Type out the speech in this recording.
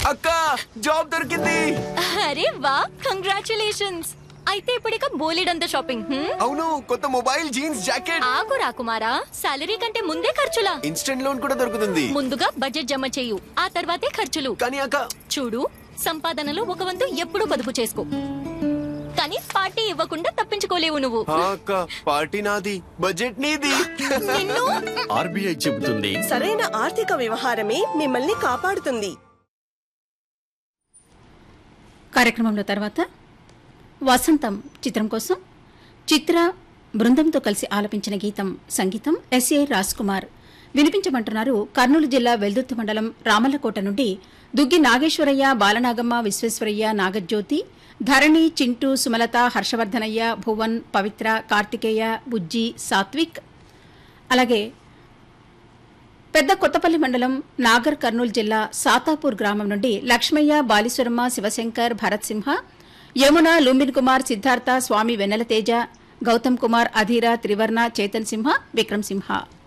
అక్క జాబ్ దొరికింది అరే వా కంగ్రాచులేషన్స్ అయితే ఇప్పుడిక బోలెడంత షాపింగ్ హ్మ్? అవును కొత్త మొబైల్ జీన్స్ జాకెట్ ఆగు రాకుమారా సాలరీ కంటే ముందే ఖర్చులా ఇన్స్టెంట్ లోన్ కూడా దొరుకుతుంది ముందుగా బడ్జెట్ జమ చేయు ఆ తర్వాతే ఖర్చులు కానీ అక్క చూడు సంపాదనలో ఒక వంతు ఎప్పుడూ పొదుపు చేసుకో కానీ పార్టీ ఇవ్వకుండా తప్పించుకోలేవు నువ్వు ఆ అక్క పార్టీ నాది బడ్జెట్ నీది నిన్ను ఆర్బీఐ చెబుతుంది సరైన ఆర్థిక వ్యవహారమే మిమ్మల్ని కాపాడుతుంది కార్యక్రమంలో తర్వాత వసంతం చిత్రం కోసం చిత్ర బృందంతో కలిసి ఆలపించిన గీతం సంగీతం ఎస్ఏ రాజ్ కుమార్ వినిపించమంటున్నారు కర్నూలు జిల్లా వెల్దుర్తి మండలం రామల్లకోట నుండి దుగ్గి నాగేశ్వరయ్య బాలనాగమ్మ విశ్వేశ్వరయ్య నాగజ్యోతి ధరణి చింటూ సుమలత హర్షవర్ధనయ్య భువన్ పవిత్ర కార్తికేయ బుజ్జి సాత్విక్ అలాగే పెద్ద కొత్తపల్లి మండలం నాగర్ కర్నూలు జిల్లా సాతాపూర్ గ్రామం నుండి లక్ష్మయ్య బాలీశ్వరమ్మ శివశంకర్ భరత్ సింహ యమున లుంబిన్ కుమార్ సిద్ధార్థ స్వామి వెన్నెల తేజ గౌతమ్ కుమార్ అధీర త్రివర్ణ చేతన్ సింహ విక్రమ్ సింహ